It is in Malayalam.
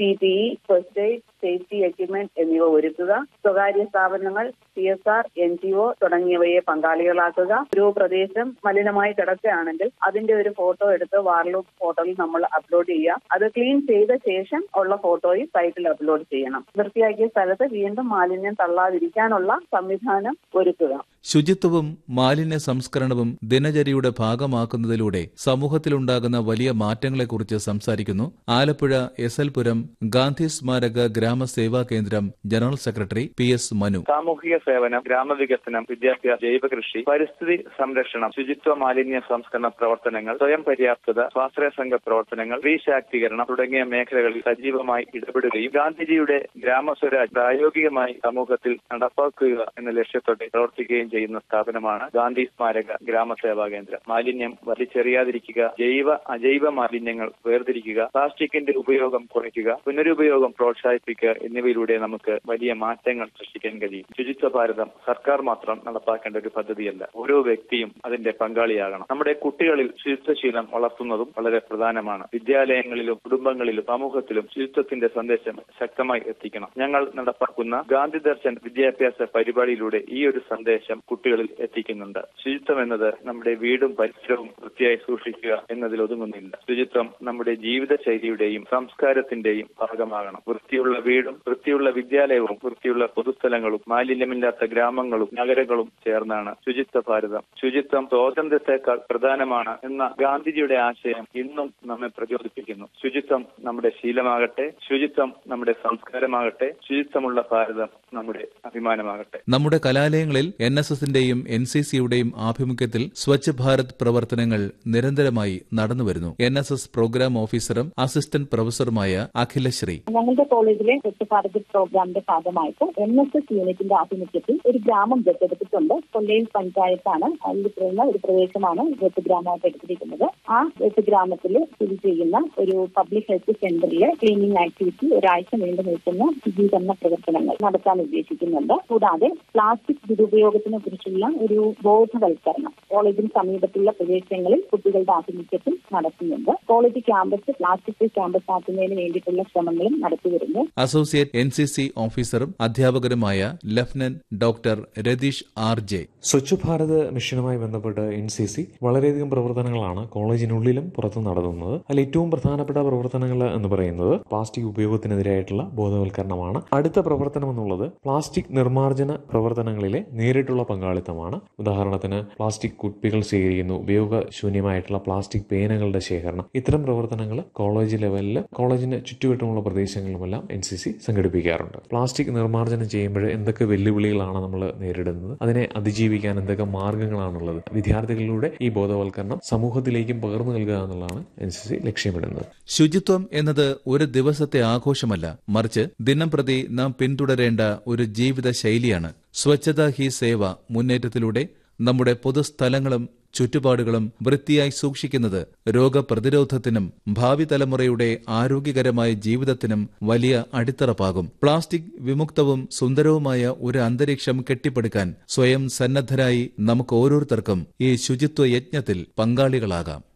P P E first aid safety equipment എന്നിവ ഒരുക്കുക സ്വകാര്യ സ്ഥാപനങ്ങൾ C S R N G O തുടങ്ങിയവയെ പങ്കാളികളാക്കുക ഒരു പ്രദേശം മലിനമായി കിടക്കുകയാണെങ്കിൽ അതിന്റെ ഒരു ഫോട്ടോ എടുത്ത് വാർലൂപ്പ് പോർട്ടലിൽ നമ്മൾ അപ്ലോഡ് ചെയ്യുക അത് ക്ലീൻ ചെയ്ത ശേഷം ഉള്ള ഫോട്ടോയും സൈറ്റിൽ അപ്ലോഡ് ചെയ്യണം വൃത്തിയാക്കിയ സ്ഥലത്ത് വീണ്ടും മാലിന്യം തള്ളാതിരിക്കാനുള്ള സംവിധാനം ഒരുക്കുക ശുചിത്വവും മാലിന്യ സംസ്കരണവും ദിനചര്യയുടെ ഭാഗമാക്കുന്നതിലൂടെ സമൂഹത്തിലുണ്ടാകുന്ന വലിയ മാറ്റങ്ങളെക്കുറിച്ച് സംസാരിക്കുന്നു ആലപ്പുഴ എസ് എൽ പുരം ഗാന്ധി സ്മാരക ഗ്രാമസേവാ കേന്ദ്രം general secretary P S Manu സാമൂഹിക സേവനം ഗ്രാമവികസനം വിദ്യാഭ്യാസ ജൈവകൃഷി പരിസ്ഥിതി സംരക്ഷണം ശുചിത്വ മാലിന്യ സംസ്കരണ പ്രവർത്തനങ്ങൾ സ്വയം പര്യാപ്തത സ്വാശ്രയ സംഘ പ്രവർത്തനങ്ങൾ സ്ത്രീ ശാക്തീകരണം തുടങ്ങിയ മേഖലകളിൽ സജീവമായി ഇടപെടുകയും ഗാന്ധിജിയുടെ ഗ്രാമസ്വരാജ് പ്രായോഗികമായി സമൂഹത്തിൽ നടപ്പാക്കുക എന്ന ലക്ഷ്യത്തോടെ പ്രവർത്തിക്കുകയും ചെയ്യുന്ന സ്ഥാപനമാണ് ഗാന്ധി സ്മാരക ഗ്രാമസേവാ കേന്ദ്രം മാലിന്യം വലിച്ചെറിയാതിരിക്കുക ജൈവ അജൈവ മാലിന്യങ്ങൾ വേർതിരിക്കുക പ്ലാസ്റ്റിക്കിന്റെ ഉപയോഗം കുറയ്ക്കുക പുനരുപയോഗം പ്രോത്സാഹിപ്പിക്കുക എന്നിവയിലൂടെ നമുക്ക് വലിയ മാറ്റങ്ങൾ സൃഷ്ടിക്കാൻ കഴിയും ശുചിത്വ ഭാരതം സർക്കാർ മാത്രം നടപ്പാക്കേണ്ട ഒരു പദ്ധതിയല്ല ഓരോ വ്യക്തിയും അതിന്റെ പങ്കാളിയാകണം നമ്മുടെ കുട്ടികളിൽ ശുചിത്വശീലം വളർത്തുന്നതും വളരെ പ്രധാനമാണ് വിദ്യാലയങ്ങളിലും കുടുംബങ്ങളിലും സമൂഹത്തിലും ശുചിത്വത്തിന്റെ സന്ദേശം ശക്തമായി എത്തിക്കണം ഞങ്ങൾ നടപ്പാക്കുന്ന ഗാന്ധി ദർശൻ വിദ്യാഭ്യാസ പരിപാടിയിലൂടെ ഈ ഒരു സന്ദേശം കുട്ടികളിൽ എത്തിക്കുന്നുണ്ട് ശുചിത്വം എന്നത് നമ്മുടെ വീടും പരിസരവും വൃത്തിയായി സൂക്ഷിക്കുക എന്നതിൽ ഒതുങ്ങുന്നില്ല ശുചിത്വം നമ്മുടെ ജീവിതശൈലിയുടെയും സംസ്കാരത്തിന്റെയും ഭാഗമാകണം വൃത്തിയുള്ള വീടും വൃത്തിയുള്ള വിദ്യാലയവും വൃത്തിയുള്ള പൊതുസ്ഥലങ്ങളും മാലിന്യമില്ലാത്ത ഗ്രാമങ്ങളും നഗരങ്ങളും ചേർന്നാണ് ശുചിത്വ ഭാരതം ശുചിത്വം സ്വാതന്ത്ര്യത്തെക്കാൾ പ്രധാനമാണ് എന്ന ഗാന്ധിജിയുടെ ആശയം ഇന്നും നമ്മെ പ്രചോദിപ്പിക്കുന്നു ശുചിത്വം നമ്മുടെ ശീലമാകട്ടെ ശുചിത്വം നമ്മുടെ സംസ്കാരമാകട്ടെ ശുചിത്വമുള്ള ഭാരതം നമ്മുടെ അഭിമാനമാകട്ടെ നമ്മുടെ കലാലയങ്ങളിൽ എൻ എസ് എസിന്റെയും എൻ സി സിയുടെയും ആഭിമുഖ്യത്തിൽ സ്വച്ഛ് ഭാരത് പ്രവർത്തനങ്ങൾ നിരന്തരമായി നടന്നുവരുന്നു എൻ എസ് എസ് പ്രോഗ്രാം ഓഫീസറും അസിസ്റ്റന്റ് പ്രൊഫസറുമായ അഖിലശ്രീ ഞങ്ങളുടെ കോളേജിലെ സ്വച്ഛ ഭാരത് പ്രോഗ്രാമിന്റെ ഭാഗമായിട്ട് എൻ എസ് എസ് യൂണിറ്റിന്റെ ആഭിമുഖ്യത്തിൽ ഒരു ഗ്രാമം ദത്തെടുത്തിട്ടുണ്ട് കൊല്ലയിൽ പഞ്ചായത്താണ് അതിൽ പറയുന്ന ഒരു പ്രദേശമാണ് ദത്ത് ഗ്രാമമായിട്ട് എടുത്തിരിക്കുന്നത് ആ ദത്ത് ഗ്രാമത്തിൽ സ്ഥിതി ചെയ്യുന്ന ഒരു പബ്ലിക് ഹെൽത്ത് സെന്ററിലെ ക്ലീനിങ് ആക്ടിവിറ്റി ഒരാഴ്ച നീണ്ടു നിൽക്കുന്ന ശുചീകരണ പ്രവർത്തനങ്ങൾ നടത്താൻ ഉദ്ദേശിക്കുന്നുണ്ട് കൂടാതെ പ്ലാസ്റ്റിക് ദുരുപയോഗത്തിനെ കുറിച്ചുള്ള ഒരു ബോധവൽക്കരണം കോളേജിന് സമീപത്തുള്ള പ്രദേശങ്ങളിൽ കുട്ടികളുടെ ആഭിമുഖ്യത്തിൽ നടത്തുന്നുണ്ട് college campus plastic free campus ആക്കുന്നതിന് വേണ്ടിയിട്ടുള്ള ശ്രമങ്ങളും നടത്തിവരുന്നു അസോസിയേറ്റ് എൻ സി സി ഓഫീസറും അധ്യാപകരുമായ lieutenant doctor Ratheesh R J Swachh Bharat മിഷനുമായി ബന്ധപ്പെട്ട് എൻ സി സി വളരെയധികം പ്രവർത്തനങ്ങളാണ് കോളേജിനുള്ളിലും പുറത്തും നടത്തുന്നത് അതിൽ ഏറ്റവും പ്രധാനപ്പെട്ട പ്രവർത്തനങ്ങൾ എന്ന് പറയുന്നത് പ്ലാസ്റ്റിക് ഉപയോഗത്തിനെതിരായിട്ടുള്ള ബോധവൽക്കരണമാണ് അടുത്ത പ്രവർത്തനം എന്നുള്ളത് പ്ലാസ്റ്റിക് നിർമ്മാർജ്ജന പ്രവർത്തനങ്ങളിലെ നേരിട്ടുള്ള പങ്കാളിത്തമാണ് ഉദാഹരണത്തിന് പ്ലാസ്റ്റിക് കുപ്പികൾ സ്വീകരിക്കുന്നു ഉപയോഗശൂന്യമായിട്ടുള്ള പ്ലാസ്റ്റിക് പേനകളുടെ ശേഖരണം ഇത്തരം പ്രവർത്തനങ്ങൾ കോളേജ് ലെവലിൽ കോളേജിന് ചുറ്റുവട്ടമുള്ള പ്രദേശങ്ങളിലുമെല്ലാം എൻ സി സി സംഘടിപ്പിക്കാറുണ്ട് പ്ലാസ്റ്റിക് നിർമ്മാർജ്ജനം ചെയ്യുമ്പോൾ എന്തൊക്കെ വെല്ലുവിളികളാണ് നമ്മൾ നേരിടുന്നത് അതിനെ അതിജീവിക്കാൻ എന്തൊക്കെ മാർഗങ്ങളാണുള്ളത് വിദ്യാർത്ഥികളിലൂടെ ഈ ബോധവൽക്കരണം സമൂഹത്തിലേക്കും പകർന്നു നൽകുക എന്നുള്ളതാണ് എൻ സി സി ലക്ഷ്യമിടുന്നത് ശുചിത്വം എന്നത് ഒരു ദിവസത്തെ ആഘോഷമല്ല മറിച്ച് ദിനംപ്രതി നാം പിന്തുടരേണ്ട ഒരു ജീവിത ശൈലിയാണ് സ്വച്ഛത ഹി സേവ മുന്നേറ്റത്തിലൂടെ നമ്മുടെ പൊതുസ്ഥലങ്ങളും ചുറ്റുപാടുകളും വൃത്തിയായി സൂക്ഷിക്കുന്നത് രോഗപ്രതിരോധത്തിനും ഭാവി തലമുറയുടെ ആരോഗ്യകരമായ ജീവിതത്തിനും വലിയ അടിത്തറപ്പാകും പ്ലാസ്റ്റിക് വിമുക്തവും സുന്ദരവുമായ ഒരു അന്തരീക്ഷം കെട്ടിപ്പടുക്കാൻ സ്വയം സന്നദ്ധരായി നമുക്ക് ഓരോരുത്തർക്കും ഈ ശുചിത്വ യജ്ഞത്തിൽ പങ്കാളികളാകാം